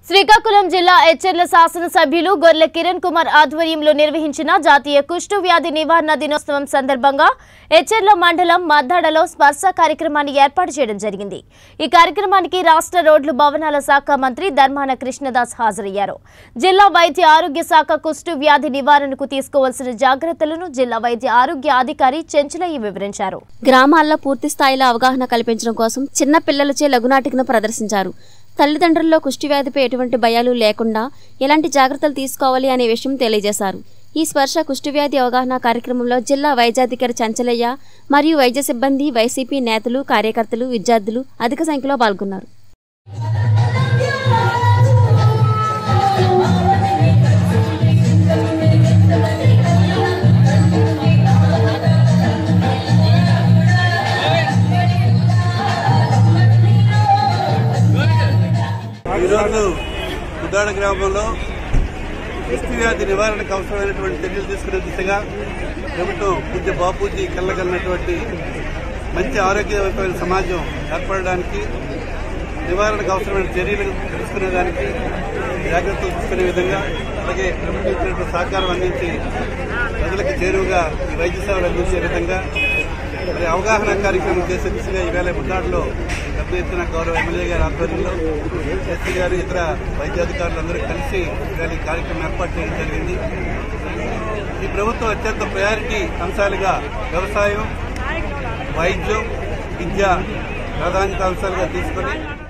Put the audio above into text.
శ్రీకాకుళం జిల్లా ఎచ్చెర్ల శాసనసభ్యులు గొర్లె కిరణ్ కుమార్ ఆధ్వర్యంలో నిర్వహించిన జాతీయ కుష్టు వ్యాధి నివారణ దినోత్సవం సందర్భంగా ఎచ్చెర్ల మండలం మద్దాడలో స్పర్శ కార్యక్రమాన్ని ఏర్పాటు చేయడం జరిగింది ఈ కార్యక్రమానికి రాష్ట్ర రోడ్లు భవనాల శాఖ మంత్రి ధర్మాన కృష్ణదాస్ హాజరయ్యారు జిల్లా వైద్య ఆరోగ్య శాఖ కుష్టు వ్యాధి నివారణకు తీసుకోవాల్సిన జాగ్రత్తలను జిల్లా వైద్య ఆరోగ్య అధికారి చెంచులయ్య వివరించారు గ్రామాల్లో పూర్తి స్థాయిలో అవగాహన కల్పించడం కోసం చిన్న పిల్లలచే లఘునాటికను ప్రదర్శించారు తల్లిదండ్రుల్లో కుష్టివ్యాధిపై ఎటువంటి భయాలు లేకుండా ఎలాంటి జాగ్రత్తలు తీసుకోవాలి అనే విషయం తెలియజేశారు ఈ స్పర్శ కుష్టివ్యాధి అవగాహన కార్యక్రమంలో జిల్లా వైద్యాధికారి చంచలయ్య మరియు వైద్య సిబ్బంది వైసీపీ నేతలు కార్యకర్తలు విద్యార్థులు అధిక సంఖ్యలో పాల్గొన్నారు ఈరోజు ఉద్దాడ గ్రామంలో కుష్టి వ్యాధి నివారణకు అవసరమైనటువంటి చర్యలు తీసుకునే దిశగా ప్రభుత్వం పూజ్య బాపూజీ కళ్ళగలిగినటువంటి మంచి ఆరోగ్యవంతమైన సమాజం ఏర్పడడానికి నివారణకు అవసరమైన చర్యలు తీసుకునేదానికి జాగ్రత్తలు తీసుకునే విధంగా అలాగే ప్రభుత్వం ఇచ్చినటువంటి సహకారం అందించి ప్రజలకు చేరువుగా ఈ వైద్య సేవలు అందించే విధంగా మరి అవగాహన కార్యక్రమం చేసే దిశగా ఈవేళ ముద్దాడులో పెద్ద ఎత్తున గౌరవ ఎమ్మెల్యే గారి ఆధ్వర్యంలో ఎస్పీ గారు ఇతర వైద్యాధికారులు అందరూ కలిసి ఈవేళ ఈ కార్యక్రమం ఏర్పాటు చేయడం జరిగింది ఈ ప్రభుత్వం అత్యంత ప్రయారిటీ అంశాలుగా వ్యవసాయం వైద్యం విద్య ప్రాధాన్యత అంశాలుగా తీసుకొని